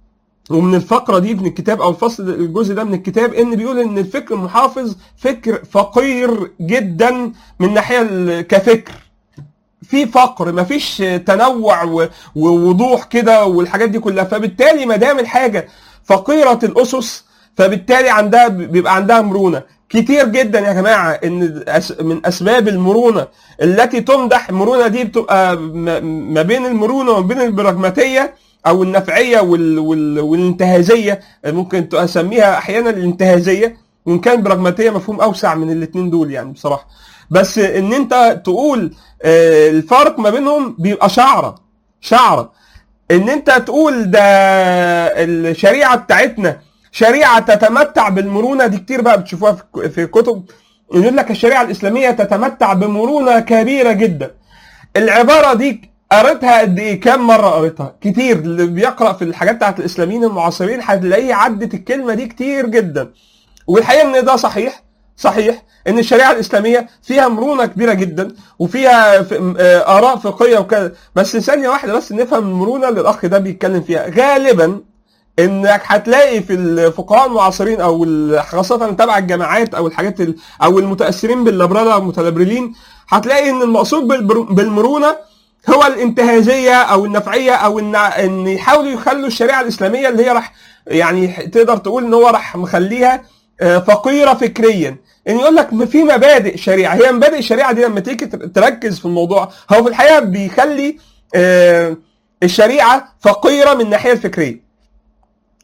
ومن الفقره دي من الكتاب او الفصل الجزء ده من الكتاب ان بيقول ان الفكر المحافظ فكر فقير جدا من ناحيه ال- كفكر في فقر مفيش تنوع و- ووضوح كده والحاجات دي كلها فبالتالي ما دام الحاجه فقيره الاسس فبالتالي عندها بيبقى عندها مرونه كتير جدا يا جماعه ان أس- من اسباب المرونه التي تمدح المرونه دي بتبقى م- ما بين المرونه وما بين البراجماتيه او النفعيه وال... وال... والانتهازيه ممكن اسميها احيانا الانتهازيه وان كان براجماتيه مفهوم اوسع من الاثنين دول يعني بصراحه بس ان انت تقول آه، الفرق ما بينهم بيبقى شعره شعره ان انت تقول ده الشريعه بتاعتنا شريعه تتمتع بالمرونه دي كتير بقى بتشوفوها في في كتب يقول لك الشريعه الاسلاميه تتمتع بمرونه كبيره جدا العباره دي قريتها قد ايه كام مره قريتها كتير اللي بيقرا في الحاجات بتاعت الاسلاميين المعاصرين هتلاقيه عدت الكلمه دي كتير جدا والحقيقه ان ده صحيح صحيح ان الشريعه الاسلاميه فيها مرونه كبيره جدا وفيها ف- آه، اراء فقهيه وكذا بس ثانيه واحده بس نفهم المرونه اللي الاخ ده بيتكلم فيها غالبا انك هتلاقي في الفقهاء المعاصرين او ال- خاصه تبع الجامعات او الحاجات ال- او المتاثرين باللبرادا والمتلبرلين هتلاقي ان المقصود بالبر- بالمرونه هو الانتهازيه او النفعيه او ان ان يحاولوا يخلوا الشريعه الاسلاميه اللي هي راح يعني تقدر تقول ان هو راح مخليها آه، فقيره فكريا ان يقول لك ما في مبادئ شريعه هي مبادئ الشريعه دي لما تيجي تركز في الموضوع هو في الحقيقه بيخلي آه، الشريعه فقيره من الناحيه الفكريه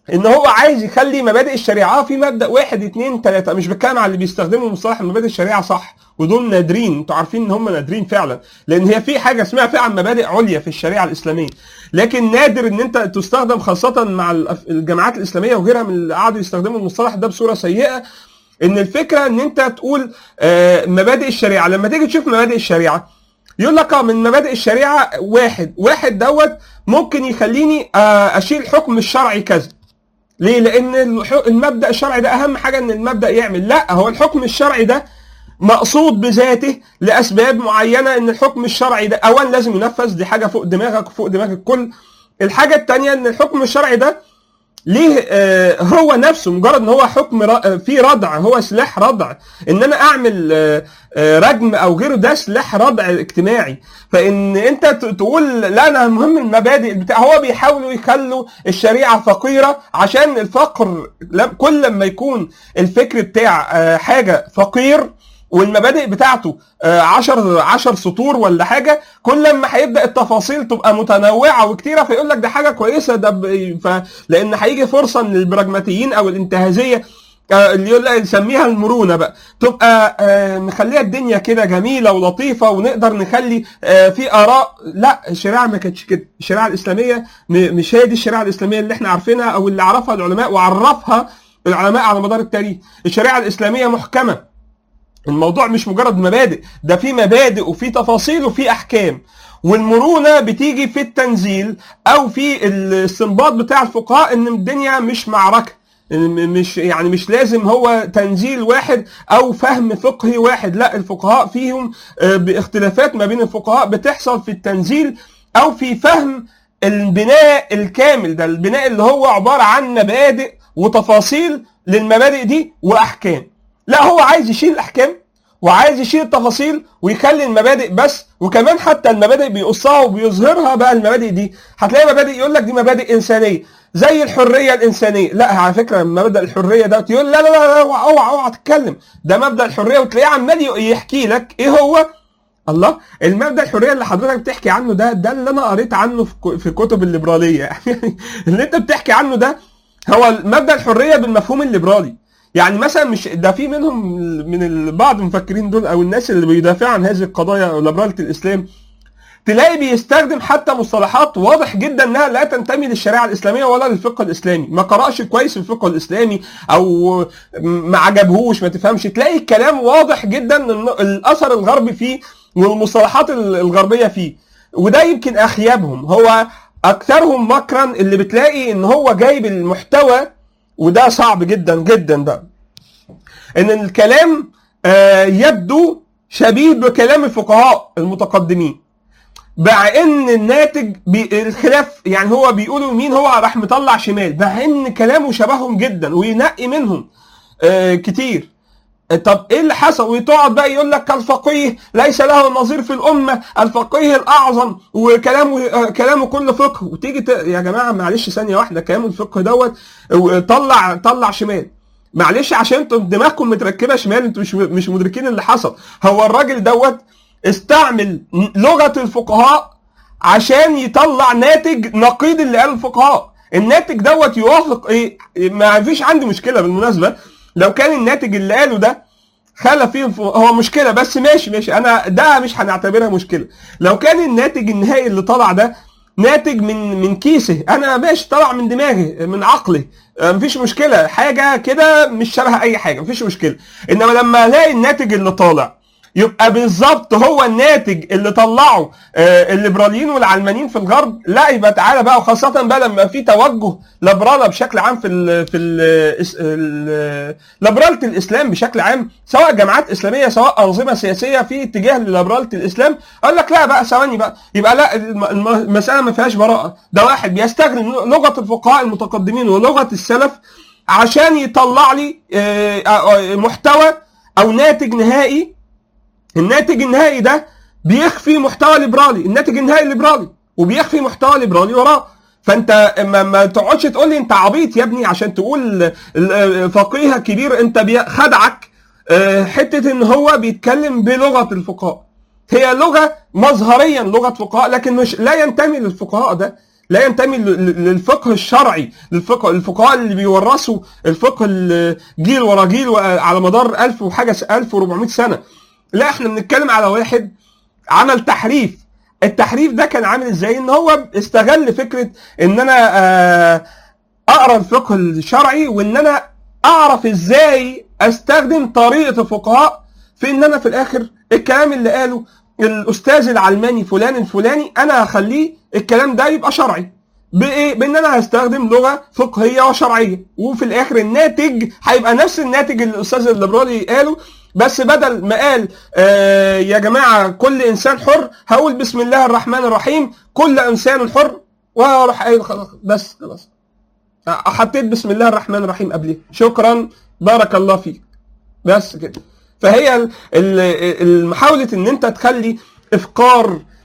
ان هو عايز يخلي مبادئ الشريعه في مبدا واحد اثنين ثلاثه مش بتكلم على اللي بيستخدموا مصطلح مبادئ الشريعه صح ودول نادرين انتوا عارفين ان هم نادرين فعلا لان هي في حاجه اسمها فعلا مبادئ عليا في الشريعه الاسلاميه لكن نادر ان انت تستخدم خاصه مع الأف- الجماعات الاسلاميه وغيرها من اللي قعدوا يستخدموا المصطلح ده بصوره سيئه ان الفكره ان انت تقول آه، مبادئ الشريعه لما تيجي تشوف مبادئ الشريعه يقول لك اه من مبادئ الشريعه واحد واحد دوت ممكن يخليني آه، اشيل حكم الشرعي كذا ليه؟ لأن الح- المبدأ الشرعي ده أهم حاجة إن المبدأ يعمل، لا هو الحكم الشرعي ده مقصود بذاته لأسباب معينة إن الحكم الشرعي ده أولا لازم ينفذ دي حاجة فوق دماغك وفوق دماغ الكل. الحاجة التانية إن الحكم الشرعي ده ليه آه، هو نفسه مجرد ان هو حكم ر- آه، فيه ردع هو سلاح ردع ان انا اعمل آه، آه، رجم او غيره ده سلاح ردع اجتماعي فان انت ت- تقول لا انا مهم المبادئ بتاع هو بيحاولوا يخلوا الشريعه فقيره عشان الفقر لم- كل لما يكون الفكر بتاع آه، حاجه فقير والمبادئ بتاعته آه، عشر عشر سطور ولا حاجه كل لما هيبدا التفاصيل تبقى متنوعه وكتيره فيقول لك ده حاجه كويسه ده ب... ف... لان هيجي فرصه ان البراجماتيين او الانتهازيه آه، اللي يقول يسميها المرونه بقى تبقى آه، مخليها الدنيا كده جميله ولطيفه ونقدر نخلي آه، في اراء لا الشريعه ما كانتش كده الشريعه الاسلاميه م- مش هي دي الشريعه الاسلاميه اللي احنا عارفينها او اللي عرفها العلماء وعرفها العلماء على مدار التاريخ الشريعه الاسلاميه محكمه الموضوع مش مجرد مبادئ ده في مبادئ وفي تفاصيل وفي احكام والمرونه بتيجي في التنزيل او في الاستنباط بتاع الفقهاء ان الدنيا مش معركه م- مش يعني مش لازم هو تنزيل واحد او فهم فقهي واحد لا الفقهاء فيهم آه، باختلافات ما بين الفقهاء بتحصل في التنزيل او في فهم البناء الكامل ده البناء اللي هو عباره عن مبادئ وتفاصيل للمبادئ دي واحكام لا هو عايز يشيل الاحكام وعايز يشيل التفاصيل ويخلي المبادئ بس وكمان حتى المبادئ بيقصها وبيظهرها بقى المبادئ دي هتلاقي مبادئ يقول لك دي مبادئ انسانيه زي الحريه الانسانيه لا على فكره مبدا الحريه ده يقول لا لا لا لا اوعى اوعى اوعى تتكلم ده مبدا الحريه وتلاقيه عمال يحكي لك ايه هو الله المبدا الحريه اللي حضرتك بتحكي عنه ده ده اللي انا قريت عنه في ك- في كتب الليبراليه يعني اللي انت بتحكي عنه ده هو مبدا الحريه بالمفهوم الليبرالي يعني مثلا مش ده في منهم من ال- بعض المفكرين دول او الناس اللي بيدافعوا عن هذه القضايا او ليبراليه الاسلام تلاقي بيستخدم حتى مصطلحات واضح جدا انها لا تنتمي للشريعه الاسلاميه ولا للفقه الاسلامي ما قراش كويس في الفقه الاسلامي او ما عجبهوش ما تفهمش تلاقي الكلام واضح جدا ان الاثر الغربي فيه والمصطلحات الغربيه فيه وده يمكن اخيبهم هو اكثرهم مكرا اللي بتلاقي ان هو جايب المحتوى وده صعب جدا جدا بقى ان الكلام آه، يبدو شبيه بكلام الفقهاء المتقدمين مع ان الناتج بي الخلاف يعني هو بيقولوا مين هو راح مطلع شمال مع ان كلامه شبههم جدا وينقي منهم آه كتير طب ايه اللي حصل وتقعد بقى يقول لك الفقيه ليس له نظير في الامه الفقيه الاعظم وكلامه آه، كلامه كله فقه وتيجي ت... يا جماعه معلش ثانيه واحده كلام الفقه دوت طلع طلع شمال معلش عشان انتوا دماغكم متركبه شمال انتوا مش مش مدركين اللي حصل هو الراجل دوت استعمل لغه الفقهاء عشان يطلع ناتج نقيض اللي قاله الفقهاء الناتج دوت يوافق ايه ما فيش عندي مشكله بالمناسبه لو كان الناتج اللي قاله ده خلى فيه الف- هو مشكله بس ماشي ماشي انا ده مش هنعتبرها مشكله لو كان الناتج النهائي اللي طلع ده ناتج من من كيسه انا ماشي طلع من دماغي من عقلي آه، مفيش مشكله حاجه كده مش شبه اي حاجه مفيش مشكله انما لما الاقي الناتج اللي طالع يبقى بالظبط هو الناتج اللي طلعه آه، الليبراليين والعلمانيين في الغرب لا يبقى تعالى بقى وخاصه بقى لما في توجه ليبرالا بشكل عام في ال في ال ليبرالة الاسلام بشكل عام سواء جماعات اسلاميه سواء انظمه سياسيه في اتجاه لليبرالة الاسلام اقول لك لا بقى ثواني بقى يبقى لا الم- الم- المساله ما فيهاش براءه ده واحد بيستخدم لغه الفقهاء المتقدمين ولغه السلف عشان يطلع لي آه، آه، محتوى او ناتج نهائي الناتج النهائي ده بيخفي محتوى ليبرالي الناتج النهائي ليبرالي وبيخفي محتوى ليبرالي وراه فانت ما, ما تقعدش تقول لي انت عبيط يا ابني عشان تقول ال- فقيه كبير انت بي- خدعك آه، حته ان هو بيتكلم بلغه الفقهاء هي لغه مظهريا لغه فقهاء لكن مش لا ينتمي للفقهاء ده لا ينتمي لل- للفقه الشرعي للفقه الفقهاء اللي بيورثوا الفقه ال- جيل ورا جيل على مدار 1000 وحاجه 1400 سنه لا احنا بنتكلم على واحد عمل تحريف التحريف ده كان عامل ازاي ان هو استغل فكره ان انا آه، اقرا الفقه الشرعي وان انا اعرف ازاي استخدم طريقه الفقهاء في ان انا في الاخر الكلام اللي قاله الاستاذ العلماني فلان الفلاني انا هخليه الكلام ده يبقى شرعي بايه؟ بان انا هستخدم لغه فقهيه وشرعيه وفي الاخر الناتج هيبقى نفس الناتج اللي الاستاذ الليبرالي قاله بس بدل ما قال آه يا جماعه كل انسان حر هقول بسم الله الرحمن الرحيم كل انسان حر واروح قايل خلاص بس خلاص حطيت بسم الله الرحمن الرحيم قبليه شكرا بارك الله فيك بس كده فهي ال- ال- ال- محاولة ان انت تخلي افقار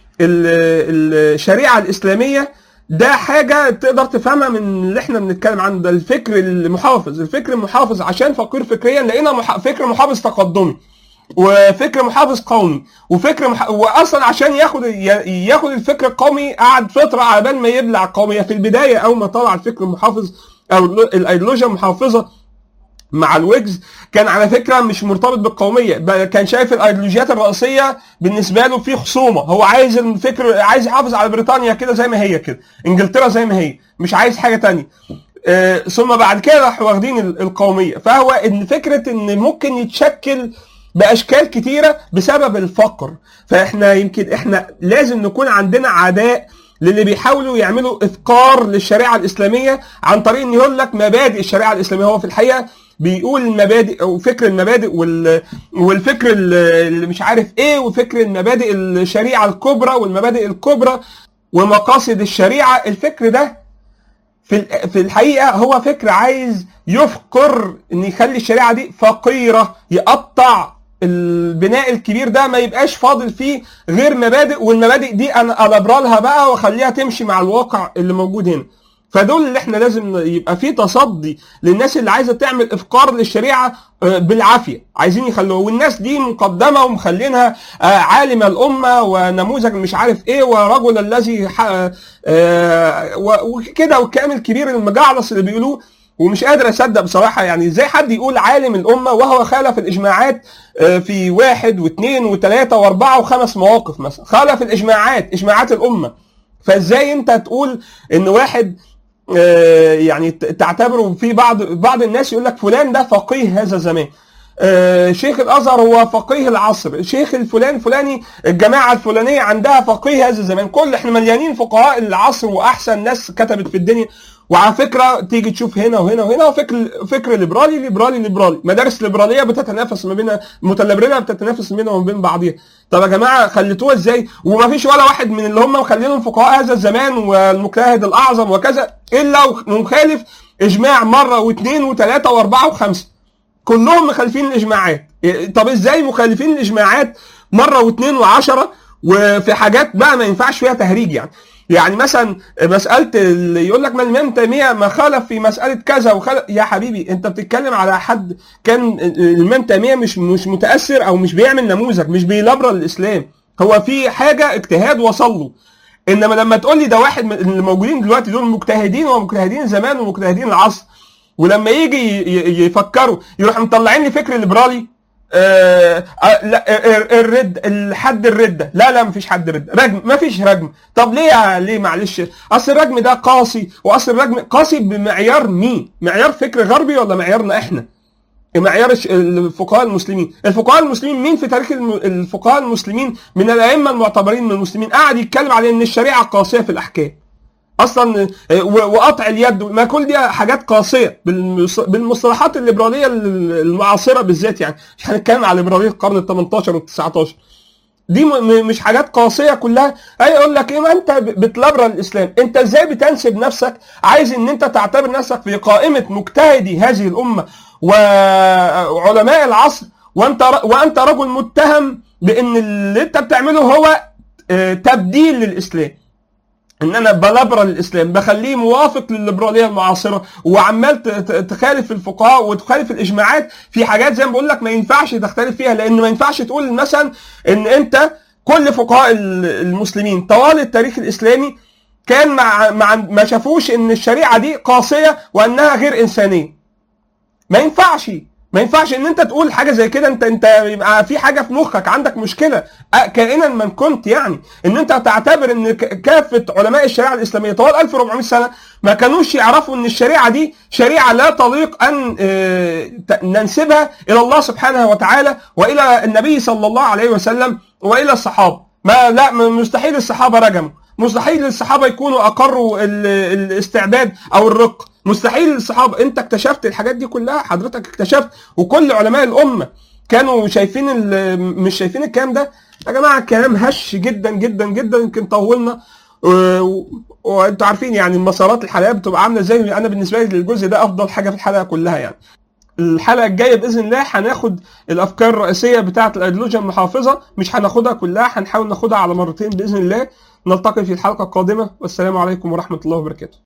ال- الشريعة الاسلامية ده حاجة تقدر تفهمها من اللي احنا بنتكلم عنه ده الفكر المحافظ الفكر المحافظ عشان فقير فكريا لقينا مح... فكر محافظ تقدمي وفكر محافظ قومي وفكر مح... واصلا عشان ياخد ي- ياخد الفكر القومي قعد فتره على بال ما يبلع القوميه في البدايه اول ما طلع الفكر المحافظ او ال- الايديولوجيا المحافظه مع الويجز كان على فكره مش مرتبط بالقوميه بل كان شايف الايديولوجيات الرئيسيه بالنسبه له في خصومه هو عايز الفكر عايز يحافظ على بريطانيا كده زي ما هي كده انجلترا زي ما هي مش عايز حاجه تانية آه، ثم بعد كده راحوا واخدين ال- القوميه فهو ان فكره ان ممكن يتشكل باشكال كتيره بسبب الفقر فاحنا يمكن احنا لازم نكون عندنا عداء للي بيحاولوا يعملوا افقار للشريعه الاسلاميه عن طريق ان يقول لك مبادئ الشريعه الاسلاميه هو في الحقيقه بيقول المبادئ او فكر المبادئ وال والفكر ال- اللي مش عارف ايه وفكر المبادئ الشريعه الكبرى والمبادئ الكبرى ومقاصد الشريعه الفكر ده في ال- في الحقيقه هو فكر عايز يفقر ان يخلي الشريعه دي فقيره يقطع البناء الكبير ده ما يبقاش فاضل فيه غير مبادئ والمبادئ دي انا البرالها بقى واخليها تمشي مع الواقع اللي موجود هنا فدول اللي احنا لازم يبقى في تصدي للناس اللي عايزه تعمل افقار للشريعه آه، بالعافيه عايزين يخلوها والناس دي مقدمه ومخلينها آه، عالم الامه ونموذج مش عارف ايه ورجل الذي ح- آه، و- وكده والكلام الكبير المجعلص اللي بيقولوه ومش قادر اصدق بصراحه يعني ازاي حد يقول عالم الامه وهو خالف الاجماعات آه، في واحد واثنين وثلاثه واربعه وخمس مواقف مثلا خالف الاجماعات اجماعات الامه فازاي انت تقول ان واحد آه، يعني ت- تعتبره في بعض بعض الناس يقول لك فلان ده فقيه هذا الزمان آه، شيخ الازهر هو فقيه العصر شيخ الفلان فلاني الجماعه الفلانيه عندها فقيه هذا الزمان كل احنا مليانين فقهاء العصر واحسن ناس كتبت في الدنيا وعلى فكره تيجي تشوف هنا وهنا وهنا فكر فكر ليبرالي ليبرالي ليبرالي مدارس ليبراليه بتتنافس ما بينها المتلبرله بتتنافس ما بينها وما بين بعضيها طب يا جماعه خليتوها ازاي وما فيش ولا واحد من اللي هم مخلينهم فقهاء هذا الزمان والمجتهد الاعظم وكذا الا ومخالف اجماع مره واثنين وثلاثه واربعه وخمسه كلهم مخالفين الاجماعات إيه، طب ازاي مخالفين الاجماعات مره واثنين وعشرة وفي حاجات بقى ما ينفعش فيها تهريج يعني يعني مثلا مساله اللي يقول لك ما الامام تيميه ما خالف في مساله كذا وخالف يا حبيبي انت بتتكلم على حد كان الامام تيميه مش مش متاثر او مش بيعمل نموذج مش بيلبرر الاسلام هو في حاجه اجتهاد وصل له انما لما تقول لي ده واحد من اللي موجودين دلوقتي دول مجتهدين ومجتهدين زمان ومجتهدين العصر ولما يجي ي- ي- يفكروا يروح مطلعين لي فكر ليبرالي آه آه لا آه، الرد الحد الرده لا لا مفيش حد رده رجم مفيش رجم طب ليه يا- ليه معلش اصل الرجم ده قاسي واصل الرجم قاسي بمعيار مين معيار فكر غربي ولا معيارنا احنا معيار الش- الفقهاء المسلمين الفقهاء المسلمين مين في تاريخ الم- الفقهاء المسلمين من الائمه المعتبرين من المسلمين قاعد يتكلم على ان الشريعه قاسيه في الاحكام اصلا آه، و- وقطع اليد ما كل دي حاجات قاسيه بالمص- بالمصطلحات الليبراليه المعاصره بالذات يعني مش هنتكلم على ليبراليه القرن ال 18 وال 19 دي م- م- مش حاجات قاسيه كلها اي يقول لك ايه ما انت ب- بتلبر الاسلام انت ازاي بتنسب نفسك عايز ان انت تعتبر نفسك في قائمه مجتهدي هذه الامه وعلماء العصر وانت ر- وانت رجل متهم بان اللي انت بتعمله هو آه، تبديل للاسلام ان انا بلبر الاسلام بخليه موافق للليبراليه المعاصره وعمال ت- ت- تخالف الفقهاء وتخالف الاجماعات في حاجات زي ما بقول لك ما ينفعش تختلف فيها لان ما ينفعش تقول مثلا ان انت كل فقهاء ال- المسلمين طوال التاريخ الاسلامي كان مع مع ما شافوش ان الشريعه دي قاسيه وانها غير انسانيه ما ينفعش ما ينفعش ان انت تقول حاجه زي كده انت انت يبقى في حاجه في مخك عندك مشكله أه، كائنا من كنت يعني ان انت تعتبر ان ك- كافه علماء الشريعه الاسلاميه طوال 1400 سنه ما كانوش يعرفوا ان الشريعه دي شريعه لا تليق ان آه، ت- ننسبها الى الله سبحانه وتعالى والى النبي صلى الله عليه وسلم والى الصحابه ما لا م- مستحيل الصحابه رجموا مستحيل الصحابه يكونوا اقروا ال- الاستعباد او الرق مستحيل الصحابه انت اكتشفت الحاجات دي كلها حضرتك اكتشفت وكل علماء الامه كانوا شايفين ال- مش شايفين الكلام ده يا جماعه الكلام هش جدا جدا جدا يمكن طولنا و- و- وانتوا عارفين يعني المسارات الحلقات بتبقى عامله ازاي انا بالنسبه لي الجزء ده افضل حاجه في الحلقه كلها يعني الحلقه الجايه باذن الله هناخد الافكار الرئيسيه بتاعه الايديولوجيا المحافظه مش هناخدها كلها هنحاول ناخدها على مرتين باذن الله نلتقي في الحلقه القادمه والسلام عليكم ورحمه الله وبركاته